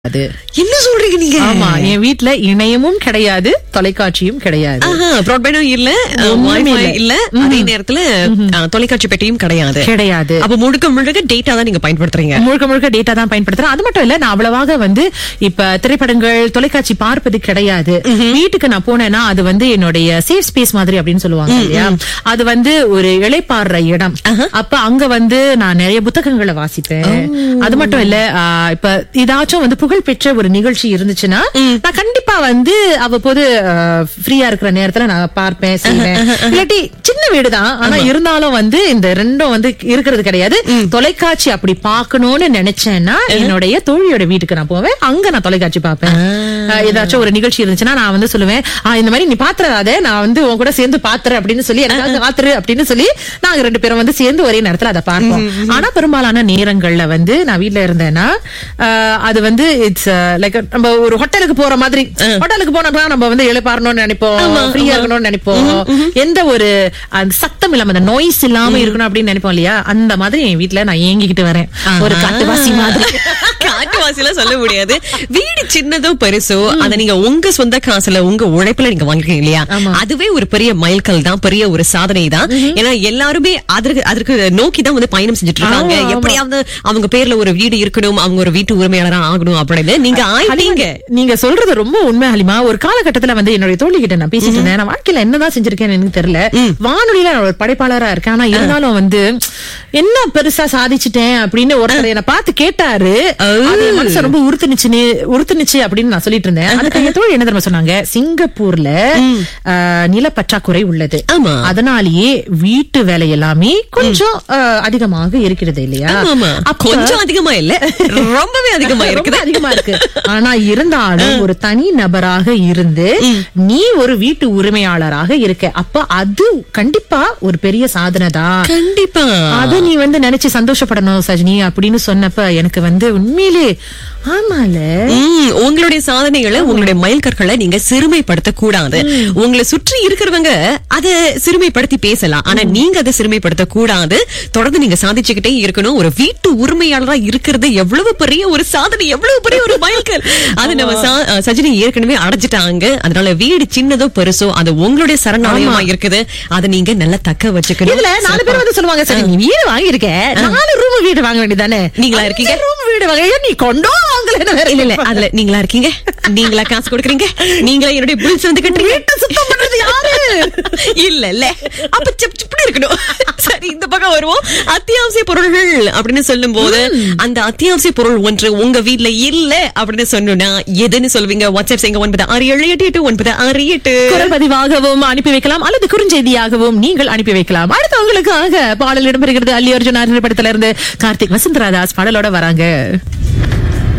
அது என்ன சொல்றீங்க நீங்க ஆமா என் வீட்ல இணையமும் கிடையாது தொலைக்காட்சியும் கிடையாது ப்ராட்பேண்டும் இல்ல ஒண்ணுமே Wi-Fi இல்ல. இல்ல அதே நேரத்துல அஹ், தொலைக்காட்சி பெட்டியும் கிடையாது கிடையாது அப்ப முழுக்க முழுக்க டேட்டா தான் நீங்க பயன்படுத்துறீங்க முழுக்க முழுக்க டேட்டா தான் பயன்படுத்துறேன் அது மட்டும் இல்ல நான் அவ்வளவாக வந்து இப்ப திரைப்படங்கள் தொலைக்காட்சி பார்ப்பது கிடையாது வீட்டுக்கு நான் போனேன்னா அது வந்து என்னுடைய சேஃப் ஸ்பேஸ் மாதிரி அப்படின்னு சொல்லுவாங்க இல்லையா அது வந்து ஒரு இளைப்பாடுற இடம் அப்ப அங்க வந்து நான் நிறைய புத்தகங்களை வாசிப்பேன் அது மட்டும் இல்ல ஆ, இப்ப ஏதாச்சும் வந்து புகழ்பெற்ற ஒரு நிகழ்ச்சி இருந்துச்சுன்னா நான் கண்டிப்பா வந்து அவ்வப்போது ஃப்ரீயா இருக்கிற நேரத்துல நான் பார்ப்பேன் செய்வேன் இல்லாட்டி சின்ன வீடுதான் ஆனா இருந்தாலும் வந்து இந்த ரெண்டும் வந்து இருக்கிறது கிடையாது தொலைக்காட்சி அப்படி பார்க்கணும்னு நினைச்சேன்னா என்னுடைய தோழியோட வீட்டுக்கு நான் போவேன் அங்க நான் தொலைக்காட்சி பார்ப்பேன் அஹ், ஏதாச்சும் ஒரு நிகழ்ச்சி இருந்துச்சுன்னா நான் வந்து சொல்லுவேன் "ஆ, இந்த மாதிரி நீ பாத்துறாதே நான் வந்து உன் கூட சேர்ந்து பாத்துறேன் அப்படின்னு சொல்லி எனக்கு பாத்துரு அப்படின்னு சொல்லி நாங்க ரெண்டு பேரும் வந்து சேர்ந்து ஒரே நேரத்துல அதை பார்ப்போம் ஆனா பெரும்பாலான நேரங்கள்ல வந்து நான் வீட்ல இருந்தேன்னா அஹ், அது வந்து இட்ஸ் லைக் நம்ம ஒரு ஹோட்டலுக்கு போற மாதிரி ஹோட்டலுக்கு போனோம்னா நம்ம வந்து எழுப்பாரணும்னு நினைப்போம் ஃப்ரீயா இருக்கணும்னு நினைப்போம் எந்த ஒரு அந்த சத்தம் இல்லாம அந்த நாய்ஸ் இல்லாம இருக்கணும் அப்படின்னு நினைப்போம் இல்லையா அந்த மாதிரி என் வீட்ல நான் ஏங்கிக்கிட்டு வரேன் ஒரு காட்டுவாசி மாதிரி காட்டுவாசில சொல்ல முடியாது வீடு சின்னதோ பெருசோ அத நீங்க உங்க சொந்த காசுல உங்க உழைப்புல நீங்க வாங்கிருக்கீங்க இல்லையா ஆமா. அதுவே ஒரு பெரிய மைல்கல் தான் பெரிய ஒரு சாதனை தான் ஏன்னா எல்லாருமே அதற்கு அதற்கு நோக்கி தான் வந்து பயணம் செஞ்சுட்டு இருக்காங்க ஆமா, ஆமா. எப்படியாவது அவங்க பேர்ல ஒரு வீடு இருக்கணும் அவங்க ஒரு வீட்டு உரிமையாளரா ஆகணும் அப்படின்னு நீங்க ஆயிட்டீங்க நீங்க சொல்றது ரொம்ப உண்மை ஹலிமா ஒரு காலகட்டத்துல வந்து என்னுடைய தோழி கிட்ட நான் பேசிட்டு இருந்தேன் நான் வாழ்க்கையில என்னதான் செஞ்சிருக்கேன்னு எனக்கு தெரியல வானொலியில நான் ஒரு படைப்பாளரா இருக்கேன் ஆனா இருந்தாலும் வந்து என்ன பெருசா சாதிச்சிட்டேன் அப்படின்னு ஒருத்தர் என்ன பார்த்து கேட்டாரு அது என் மனசை ரொம்ப உறுத்துனுச்சு உறுத்துனுச்சு அப்படின்னு நான் சொல்லிட்டு இருந்தேன் அதுக்கு என் தோழி என்ன தெரியுமா சொன்னாங்க சிங்கப்பூர்ல ஆஹ், நிலப்பற்றாக்குறை உள்ளது ஆமா. அதனாலேயே வீட்டு வேலை எல்லாமே கொஞ்சம் ஆஹ், அதிகமாக இருக்கிறது இல்லையா ஆமா, ஆமா. அப்ப- கொஞ்சம் அதிகமா இல்ல ரொம்பவே அதிகமா ரொம்ப இருக்குது அதிகமா இருக்கு ஆனா இருந்தாலும் ஒரு தனி நபராக இருந்து நீ ஒரு வீட்டு உரிமையாளராக இருக்க அப்ப அது கண்டிப்பா ஒரு பெரிய சாதனை தான் கண்டிப்பா அத நீ வந்து நினைச்சு சந்தோஷப்படணும் சஜினி அப்படின்னு சொன்னப்ப எனக்கு வந்து உண்மையிலே ஆமால ம், உங்களுடைய சாதனைகளை உங்களுடைய மைல்கற்களை நீங்க சிறுமைப்படுத்த கூடாது உங்களை சுற்றி இருக்கிறவங்க அத சிறுமைப்படுத்தி பேசலாம் ஆனா நீங்க அதை சிறுமைப்படுத்த கூடாது தொடர்ந்து நீங்க சாதிச்சுக்கிட்டே இருக்கணும் ஒரு வீட்டு உரிமையாளரா இருக்கிறது எவ்வளவு பெரிய ஒரு சாதனை எவ்வளவு பெரிய ஒரு மைல்கல் அது நம்ம சா- அஹ், சஜினி ஏற்கனவே அடைஞ்சிட்டாங்க அதனால வீடு சின்னதோ பெருசோ அது உங்களுடைய சரணாலயமா இருக்குது அதை நீங்க நல்லா தக்க வச்சுக்கணும் இதுல நாலு பேர் வந்து சொல்லுவாங்க சரி நீ வீடு வாங்கியிருக்க நாலு ரூம் வீடு வாங்க வேண்டியதானே நீங்களா இருக்கீங்க? ரூம் வீடு வாங்க ஏன் நீ கொண்டோ வாங்கல வேற இல்ல இல்ல அதுல நீங்களா இருக்கீங்க நீங்களா காசு கொடுக்குறீங்க நீங்களா என்னுடைய பில்ஸ் வந்து கட்டுறீங்க வீட்டை சுத்தம் பண்றது யாரு இல்ல இல்ல அப்ப செப் செப்னு இருக்கணும் சரி இந்த பக்கம் வருவோம் அத்தியாவசிய பொருள்கள் அப்படின்னு சொல்லும் போது அந்த அத்தியாவசிய பொருள் ஒன்று உங்க வீட்ல இல்ல அப்படின்னு சொன்னா எதுன்னு சொல்லுவீங்க வாட்ஸ்அப் செய்யுங்க ஒன்பது ஆறு ஏழு எட்டு எட்டு ஒன்பது ஆறு எட்டு குரல் பதிவாகவும் அனுப்பி வைக்கலாம் அல்லது குறுஞ்செய்தியாகவும் நீங்கள் அனுப்பி வைக்கலாம் அடுத்து உங்களுக்காக பாடல் இடம்பெறுகிறது அல்லி அர்ஜுன் படத்துல இருந்து கார்த்திக் வசந்தராதாஸ் பாடலோட வராங்க